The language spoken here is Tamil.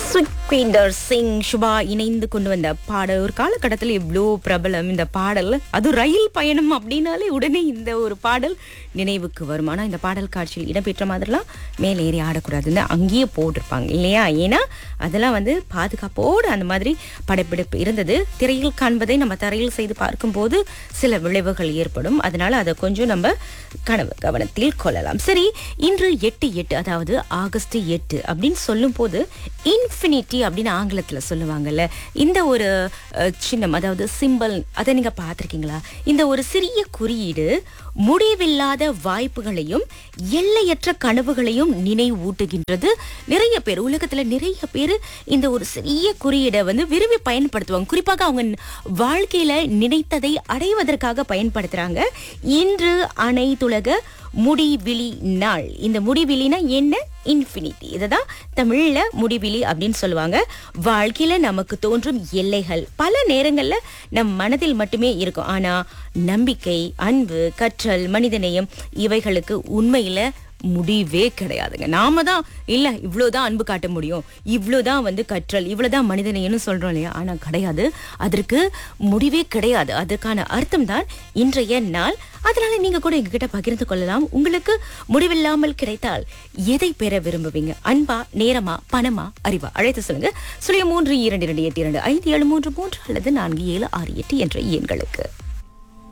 சுக்வீந்தர் சிங் சுபா இணைந்து கொண்டு வந்த பாடல் ஒரு காலகட்டத்தில் இவ்வளோ பிரபலம் இந்த பாடல் அது ரயில் பயணம் அப்படின்னாலே உடனே இந்த ஒரு பாடல் நினைவுக்கு வரும் ஆனால் இந்த பாடல் காட்சியில் இடம்பெற்ற மாதிரிலாம் மேலே ஏறி ஆடக்கூடாதுன்னு அங்கேயே போட்டிருப்பாங்க இல்லையா ஏன்னா அதெல்லாம் வந்து பாதுகாப்போடு அந்த மாதிரி படப்பிடிப்பு இருந்தது திரையில் காண்பதை நம்ம தரையில் செய்து பார்க்கும்போது சில விளைவுகள் ஏற்படும் அதனால அதை கொஞ்சம் நம்ம கனவு கவனத்தில் கொள்ளலாம் சரி இன்று எட்டு எட்டு அதாவது ஆகஸ்ட் எட்டு அப்படின்னு சொல்லும்போது இன்ஃபினிட்டி அப்படின்னு ஆங்கிலத்தில் சொல்லுவாங்கல்ல இந்த ஒரு அஹ், சின்னம் அதாவது சிம்பல் அதை நீங்க பார்த்துருக்கீங்களா இந்த ஒரு சிறிய குறியீடு முடிவில்லாத வாய்ப்புகளையும் எல்லையற்ற கனவுகளையும் நினைவூட்டுகின்றது நிறைய பேர் உலகத்துல நிறைய பேர் இந்த ஒரு சிறிய குறியீடை வந்து விரும்பி பயன்படுத்துவாங்க குறிப்பாக அவங்க வாழ்க்கையில நினைத்ததை அடைவதற்காக பயன்படுத்துறாங்க இன்று அனைத்துலக முடிவிழி நாள் இந்த முடிவிழினா என்ன இன்ஃபினிட்டி இதுதான் தமிழ்ல முடிவிழி அப்படின்னு சொல்லுவாங்க வாழ்க்கையில நமக்கு தோன்றும் எல்லைகள் பல நேரங்கள்ல நம் மனதில் மட்டுமே இருக்கும் ஆனா நம்பிக்கை அன்பு கற்றல் மனிதநேயம் இவைகளுக்கு உண்மையில முடிவே கிடையாதுங்க நாம தான் இல்ல இவ்வளவுதான் அன்பு காட்ட முடியும் இவ்வளவுதான் வந்து கற்றல் இவ்வளவுதான் மனிதனையன்னு சொல்றோம் இல்லையா ஆனா கிடையாது அதற்கு முடிவே கிடையாது அதற்கான அர்த்தம் தான் இன்றைய நாள் அதனால நீங்க கூட எங்ககிட்ட பகிர்ந்து கொள்ளலாம் உங்களுக்கு முடிவில்லாமல் கிடைத்தால் எதை பெற விரும்புவீங்க அன்பா நேரமா பணமா அறிவா அழைத்து சொல்லுங்க சுழிய மூன்று இரண்டு இரண்டு எட்டு இரண்டு ஐந்து ஏழு மூன்று மூன்று அல்லது நான்கு ஏழு ஆறு எட்டு என்ற எண்களுக்கு